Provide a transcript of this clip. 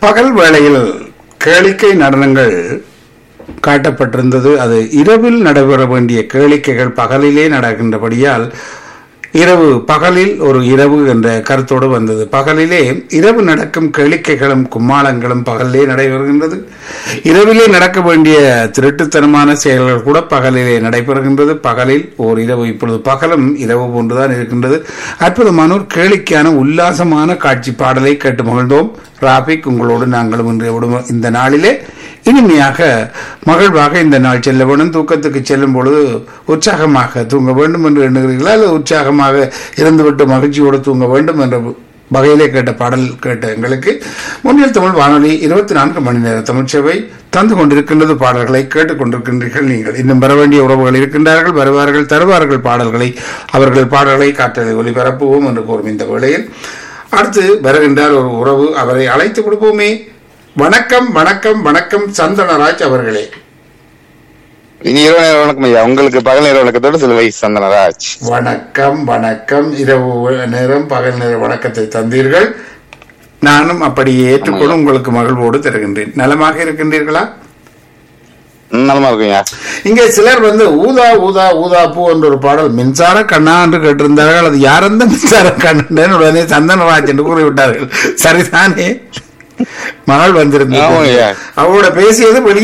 பகல் வேளையில் கேளிக்கை நடனங்கள் காட்டப்பட்டிருந்தது அது இரவில் நடைபெற வேண்டிய கேளிக்கைகள் பகலிலே நடக்கின்றபடியால் இரவு பகலில் ஒரு இரவு என்ற கருத்தோடு வந்தது பகலிலே இரவு நடக்கும் கேளிக்கைகளும் கும்மாளங்களும் பகலிலே நடைபெறுகின்றது இரவிலே நடக்க வேண்டிய திருட்டுத்தனமான செயல்கள் கூட பகலிலே நடைபெறுகின்றது பகலில் ஓர் இரவு இப்பொழுது பகலும் இரவு போன்றுதான் இருக்கின்றது அற்புதமான ஒரு கேளிக்கையான உல்லாசமான காட்சி பாடலை கேட்டு மகிழ்ந்தோம் ராபிக் உங்களோடு நாங்களும் இன்று விடும- இந்த நாளிலே இனிமையாக மகிழ்வாக இந்த நாள் செல்ல வேண்டும் தூக்கத்துக்கு செல்லும் பொழுது உற்சாகமாக தூங்க வேண்டும் என்று எண்ணுகிறீர்களா அல்லது உற்சாகமாக இருந்துவிட்டு மகிழ்ச்சியோடு தூங்க வேண்டும் என்ற வகையிலே கேட்ட பாடல் கேட்ட எங்களுக்கு முன்னில் தமிழ் வானொலி இருபத்தி நான்கு மணி நேர தமிழ்ச்சேவை தந்து கொண்டிருக்கின்றது பாடல்களை கேட்டுக் கொண்டிருக்கின்றீர்கள் நீங்கள் இன்னும் வர வேண்டிய உறவுகள் இருக்கின்றார்கள் வருவார்கள் தருவார்கள் பாடல்களை அவர்கள் பாடல்களை காற்றலை ஒலிபரப்புவோம் என்று கூறும் இந்த வேளையில் அடுத்து வருகின்றார் ஒரு உறவு அவரை அழைத்து கொடுப்போமே வணக்கம் வணக்கம் வணக்கம் சந்தனராஜ் அவர்களே இனி இரவு நேர வணக்கம் ஐயா உங்களுக்கு பகல் நேர வணக்கத்தோட சில வயசு சந்தனராஜ் வணக்கம் வணக்கம் இரவு நேரம் பகல் நேர வணக்கத்தை தந்தீர்கள் நானும் அப்படியே ஏற்றுக்கொண்டு உங்களுக்கு மகிழ்வோடு தருகின்றேன் நலமாக இருக்கின்றீர்களா ம், நலமா இருக்குங்க இங்கே சிலர் வந்து ஊதா ஊதா ஊதா பூ என்ற ஒரு பாடல் மின்சார கண்ணா என்று கேட்டிருந்தார்கள் அது யாரெந்த மின்சார கண்ணன் உடனே சந்தனராஜ் என்று கூறிவிட்டார்கள் சரிதானே மகள் வந்திருந்தது ஆமாங்கய்யா. அவரோட பேசியது வெளியே